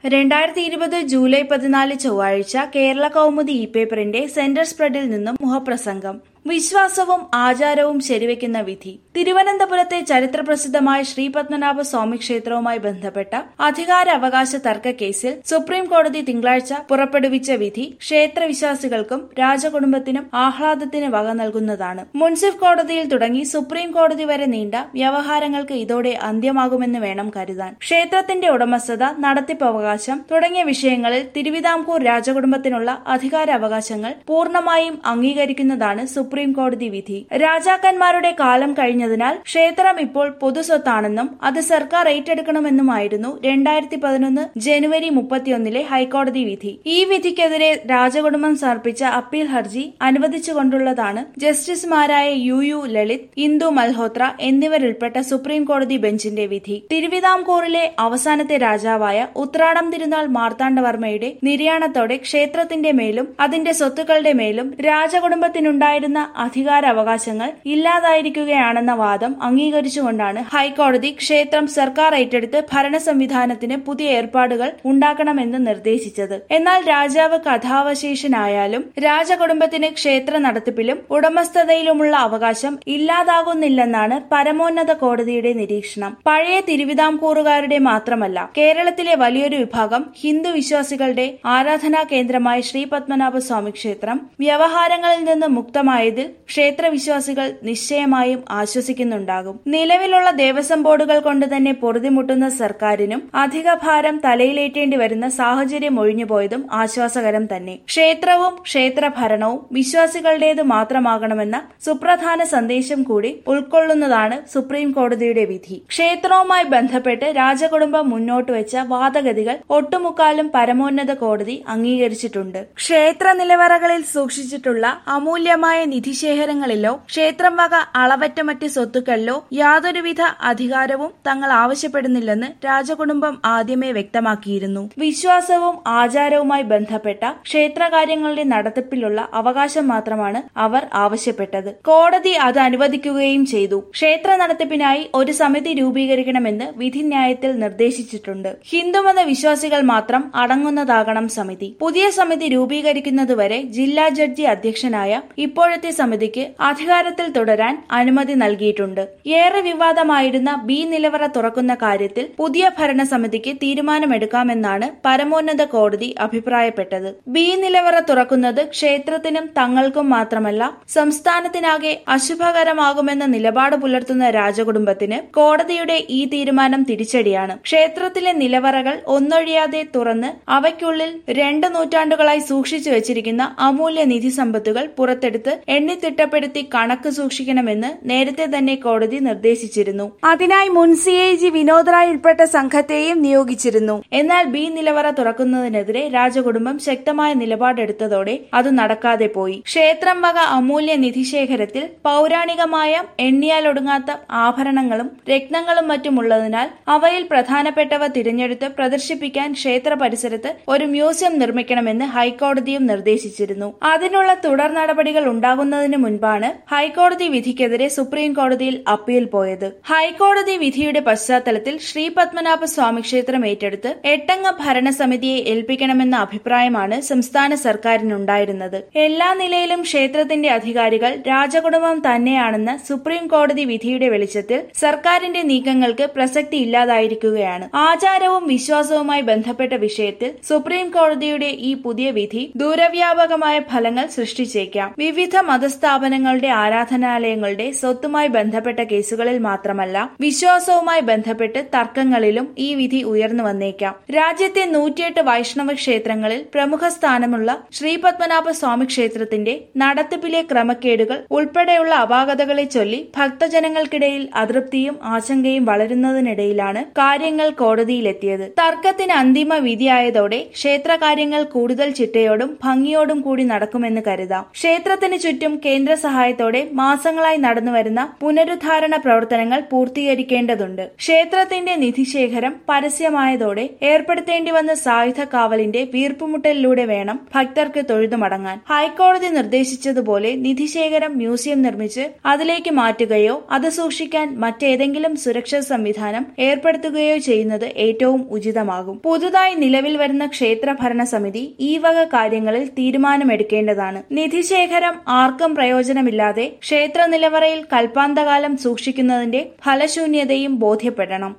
രണ്ടായിരത്തി ഇരുപത് ജൂലൈ പതിനാല് ചൊവ്വാഴ്ച കേരള കൗമുദി ഇ പേപ്പറിന്റെ സെന്റർ സ്പ്രെഡിൽ നിന്നും മുഖപ്രസംഗം വിശ്വാസവും ആചാരവും ശരിവെക്കുന്ന വിധി തിരുവനന്തപുരത്തെ ചരിത്രപ്രസിദ്ധമായ ശ്രീപത്മനാഭ സ്വാമി ക്ഷേത്രവുമായി ബന്ധപ്പെട്ട അധികാരാവകാശ തർക്ക കേസിൽ സുപ്രീം കോടതി തിങ്കളാഴ്ച പുറപ്പെടുവിച്ച വിധി ക്ഷേത്രവിശ്വാസികൾക്കും രാജകുടുംബത്തിനും ആഹ്ലാദത്തിന് വക നൽകുന്നതാണ് മുൻസിഫ് കോടതിയിൽ തുടങ്ങി സുപ്രീം കോടതി വരെ നീണ്ട വ്യവഹാരങ്ങൾക്ക് ഇതോടെ അന്ത്യമാകുമെന്ന് വേണം കരുതാൻ ക്ഷേത്രത്തിന്റെ ഉടമസ്ഥത നടത്തിപ്പ് അവകാശം തുടങ്ങിയ വിഷയങ്ങളിൽ തിരുവിതാംകൂർ രാജകുടുംബത്തിനുള്ള അധികാരാവകാശങ്ങൾ പൂർണ്ണമായും അംഗീകരിക്കുന്നതാണ് സുപ്രീം കോടതി വിധി രാജാക്കന്മാരുടെ കാലം കഴിഞ്ഞതിനാൽ ക്ഷേത്രം ഇപ്പോൾ പൊതുസ്വത്താണെന്നും അത് സർക്കാർ ഏറ്റെടുക്കണമെന്നുമായിരുന്നു രണ്ടായിരത്തി പതിനൊന്ന് ജനുവരി മുപ്പത്തിയൊന്നിലെ ഹൈക്കോടതി വിധി ഈ വിധിക്കെതിരെ രാജകുടുംബം സമർപ്പിച്ച അപ്പീൽ ഹർജി അനുവദിച്ചുകൊണ്ടുള്ളതാണ് ജസ്റ്റിസുമാരായ യു യു ലളിത് ഇന്ദു മൽഹോത്ര എന്നിവരുൾപ്പെട്ട സുപ്രീം കോടതി ബെഞ്ചിന്റെ വിധി തിരുവിതാംകൂറിലെ അവസാനത്തെ രാജാവായ ഉത്രാടം തിരുനാൾ മാർത്താണ്ഡവർമ്മയുടെ നിര്യാണത്തോടെ ക്ഷേത്രത്തിന്റെ മേലും അതിന്റെ സ്വത്തുക്കളുടെ മേലും രാജകുടുംബത്തിനുണ്ടായിരുന്ന അധികാരാവകാശങ്ങൾ ഇല്ലാതായിരിക്കുകയാണെന്ന വാദം അംഗീകരിച്ചുകൊണ്ടാണ് ഹൈക്കോടതി ക്ഷേത്രം സർക്കാർ ഏറ്റെടുത്ത് ഭരണ സംവിധാനത്തിന് പുതിയ ഏർപ്പാടുകൾ ഉണ്ടാക്കണമെന്ന് നിർദ്ദേശിച്ചത് എന്നാൽ രാജാവ് കഥാവശേഷനായാലും രാജകുടുംബത്തിന് ക്ഷേത്ര നടത്തിപ്പിലും ഉടമസ്ഥതയിലുമുള്ള അവകാശം ഇല്ലാതാകുന്നില്ലെന്നാണ് പരമോന്നത കോടതിയുടെ നിരീക്ഷണം പഴയ തിരുവിതാംകൂറുകാരുടെ മാത്രമല്ല കേരളത്തിലെ വലിയൊരു വിഭാഗം ഹിന്ദു വിശ്വാസികളുടെ ആരാധനാ കേന്ദ്രമായ ശ്രീ പത്മനാഭ സ്വാമി ക്ഷേത്രം വ്യവഹാരങ്ങളിൽ നിന്ന് മുക്തമായതിൽ ക്ഷേത്രവിശ്വാസികൾ നിശ്ചയമായും ആശ്വസിക്കുന്നുണ്ടാകും നിലവിലുള്ള ദേവസ്വം ബോർഡുകൾ കൊണ്ട് തന്നെ പൊറുതിമുട്ടുന്ന സർക്കാരിനും അധിക ഭാരം തലയിലേറ്റേണ്ടി വരുന്ന സാഹചര്യം ഒഴിഞ്ഞുപോയതും ആശ്വാസകരം തന്നെ ക്ഷേത്രവും ക്ഷേത്രഭരണവും വിശ്വാസികളുടേത് മാത്രമാകണമെന്ന സുപ്രധാന സന്ദേശം കൂടി ഉൾക്കൊള്ളുന്നതാണ് സുപ്രീം കോടതിയുടെ വിധി ക്ഷേത്രവുമായി ബന്ധപ്പെട്ട് രാജകുടുംബം മുന്നോട്ട് വെച്ച വാദഗതികൾ ഒട്ടുമുക്കാലും പരമോന്നത കോടതി അംഗീകരിച്ചിട്ടുണ്ട് ക്ഷേത്ര നിലവറകളിൽ സൂക്ഷിച്ചിട്ടുള്ള അമൂല്യമായ നിധിശേഖരങ്ങളിലോ ക്ഷേത്രം വക അളവറ്റ മറ്റ് സ്വത്തുക്കളിലോ യാതൊരുവിധ അധികാരവും തങ്ങൾ ആവശ്യപ്പെടുന്നില്ലെന്ന് രാജകുടുംബം ആദ്യമേ വ്യക്തമാക്കിയിരുന്നു വിശ്വാസവും ആചാരവുമായി ബന്ധപ്പെട്ട ക്ഷേത്രകാര്യങ്ങളുടെ നടത്തിപ്പിലുള്ള അവകാശം മാത്രമാണ് അവർ ആവശ്യപ്പെട്ടത് കോടതി അത് അനുവദിക്കുകയും ചെയ്തു ക്ഷേത്ര നടത്തിപ്പിനായി ഒരു സമിതി രൂപീകരിക്കണമെന്ന് വിധിന്യായത്തിൽ നിർദ്ദേശിച്ചിട്ടുണ്ട് ഹിന്ദുമത വിശ്വാസികൾ മാത്രം അടങ്ങുന്നതാകണം സമിതി പുതിയ സമിതി രൂപീകരിക്കുന്നതുവരെ ജില്ലാ ജഡ്ജി അധ്യക്ഷനായ ഇപ്പോഴത്തെ സമിതിക്ക് അധികാരത്തിൽ തുടരാൻ അനുമതി നൽകിയിട്ടുണ്ട് ഏറെ വിവാദമായിരുന്ന ബി നിലവറ തുറക്കുന്ന കാര്യത്തിൽ പുതിയ ഭരണസമിതിക്ക് തീരുമാനമെടുക്കാമെന്നാണ് പരമോന്നത കോടതി അഭിപ്രായപ്പെട്ടത് ബി നിലവറ തുറക്കുന്നത് ക്ഷേത്രത്തിനും തങ്ങൾക്കും മാത്രമല്ല സംസ്ഥാനത്തിനാകെ അശുഭകരമാകുമെന്ന നിലപാട് പുലർത്തുന്ന രാജകുടുംബത്തിന് കോടതിയുടെ ഈ തീരുമാനം തിരിച്ചടിയാണ് ക്ഷേത്രത്തിലെ നിലവറകൾ ഒന്നൊഴിയാതെ തുറന്ന് അവയ്ക്കുള്ളിൽ രണ്ട് നൂറ്റാണ്ടുകളായി സൂക്ഷിച്ചു വെച്ചിരിക്കുന്ന അമൂല്യ നിധി സമ്പത്തുകൾ പുറത്തെടുത്ത് എണ്ണിത്തിട്ടപ്പെടുത്തി കണക്ക് സൂക്ഷിക്കണമെന്ന് നേരത്തെ തന്നെ കോടതി നിർദ്ദേശിച്ചിരുന്നു അതിനായി മുൻ C A G Vinod Rai ഉൾപ്പെട്ട സംഘത്തെയും നിയോഗിച്ചിരുന്നു എന്നാൽ ബി നിലവറ തുറക്കുന്നതിനെതിരെ രാജകുടുംബം ശക്തമായ നിലപാടെടുത്തതോടെ അത് നടക്കാതെ പോയി ക്ഷേത്രം വക അമൂല്യ നിധിശേഖരത്തിൽ പൗരാണികമായ എണ്ണിയാലൊടുങ്ങാത്ത ആഭരണങ്ങളും രത്നങ്ങളും മറ്റുമുള്ളതിനാൽ അവയിൽ പ്രധാനപ്പെട്ടവ തിരഞ്ഞെടുത്ത് പ്രദർശിപ്പിക്കാൻ ക്ഷേത്ര പരിസരത്ത് ഒരു മ്യൂസിയം നിർമ്മിക്കണമെന്ന് ഹൈക്കോടതിയും നിർദ്ദേശിച്ചിരുന്നു അതിനുള്ള തുടർ നടപടികൾ ഉണ്ടാകുന്നതിന് മുൻപാണ് ഹൈക്കോടതി വിധിക്കെതിരെ സുപ്രീം കോടതിയിൽ അപ്പീൽ പോയത് ഹൈക്കോടതി വിധിയുടെ പശ്ചാത്തലത്തിൽ ശ്രീ പത്മനാഭ സ്വാമി ക്ഷേത്രം ഏറ്റെടുത്ത് എട്ടംഗ ഭരണസമിതിയെ ഏൽപ്പിക്കണമെന്ന അഭിപ്രായമാണ് സംസ്ഥാന സർക്കാരിനുണ്ടായിരുന്നത് എല്ലാ നിലയിലും ക്ഷേത്രത്തിന്റെ അധികാരികൾ രാജകുടുംബം തന്നെയാണെന്ന സുപ്രീം കോടതി വിധിയുടെ വെളിച്ചത്തിൽ സർക്കാരിന്റെ നീക്കങ്ങൾക്ക് പ്രസക്തി ഇല്ലാതായിരിക്കുകയാണ് ആചാരവും വിശ്വാസവുമായി ബന്ധപ്പെട്ട വിഷയത്തിൽ സുപ്രീം കോടതിയുടെ ഈ പുതിയ വിധി ദൂരവ്യാപകമായ ഫലങ്ങൾ സൃഷ്ടിച്ചേക്കാം വിവിധ മതസ്ഥാപനങ്ങളുടെ ആരാധനാലയങ്ങളുടെ സ്വത്തുമായി ബന്ധപ്പെട്ട കേസുകളിൽ മാത്രമല്ല വിശ്വാസവുമായി ബന്ധപ്പെട്ട് തർക്കങ്ങളിലും ഈ വിധി ഉയർന്നു വന്നേക്കാം രാജ്യത്തെ നൂറ്റിയെട്ട് വൈഷ്ണവ ക്ഷേത്രങ്ങളിൽ പ്രമുഖ സ്ഥാനമുള്ള ശ്രീ പത്മനാഭ സ്വാമി ക്ഷേത്രത്തിന്റെ നടത്തിപ്പിലെ ക്രമക്കേടുകൾ ഉൾപ്പെടെയുള്ള അപാകതകളെ ചൊല്ലി ഭക്തജനങ്ങൾക്കിടയിൽ അതൃപ്തിയും ആശങ്കയും വളരുന്നതിനിടയിലാണ് കാര്യങ്ങൾ കോടതിയിലെത്തിയത് തർക്കത്തിന് അന്തിമ വിധിയായതോടെ ക്ഷേത്രകാര്യങ്ങൾ കൂടുതൽ ചിട്ടയോടും ഭംഗിയോടും കൂടി നടക്കുമെന്ന് കരുതാം ക്ഷേത്രത്തിന് ചുറ്റും ചുറ്റും കേന്ദ്ര സഹായത്തോടെ മാസങ്ങളായി നടന്നുവരുന്ന പുനരുദ്ധാരണ പ്രവർത്തനങ്ങൾ പൂർത്തീകരിക്കേണ്ടതുണ്ട് ക്ഷേത്രത്തിന്റെ നിധിശേഖരം പരസ്യമായതോടെ ഏർപ്പെടുത്തേണ്ടി വന്ന സായുധ കാവലിന്റെ വീർപ്പുമുട്ടലിലൂടെ വേണം ഭക്തർക്ക് തൊഴുതുമടങ്ങാൻ ഹൈക്കോടതി നിർദ്ദേശിച്ചതുപോലെ നിധിശേഖരം മ്യൂസിയം നിർമ്മിച്ച് അതിലേക്ക് മാറ്റുകയോ അത് സൂക്ഷിക്കാൻ മറ്റേതെങ്കിലും സുരക്ഷാ സംവിധാനം ഏർപ്പെടുത്തുകയോ ചെയ്യുന്നത് ഏറ്റവും ഉചിതമാകും പുതുതായി നിലവിൽ വരുന്ന ക്ഷേത്ര ഭരണസമിതി ഈ വക കാര്യങ്ങളിൽ തീരുമാനമെടുക്കേണ്ടതാണ് നിധിശേഖരം ആർക്കും പ്രയോജനമില്ലാതെ ക്ഷേത്ര നിലവറയിൽ കൽപ്പാന്തകാലം സൂക്ഷിക്കുന്നതിന്റെ ഫലശൂന്യതയും ബോധ്യപ്പെടണം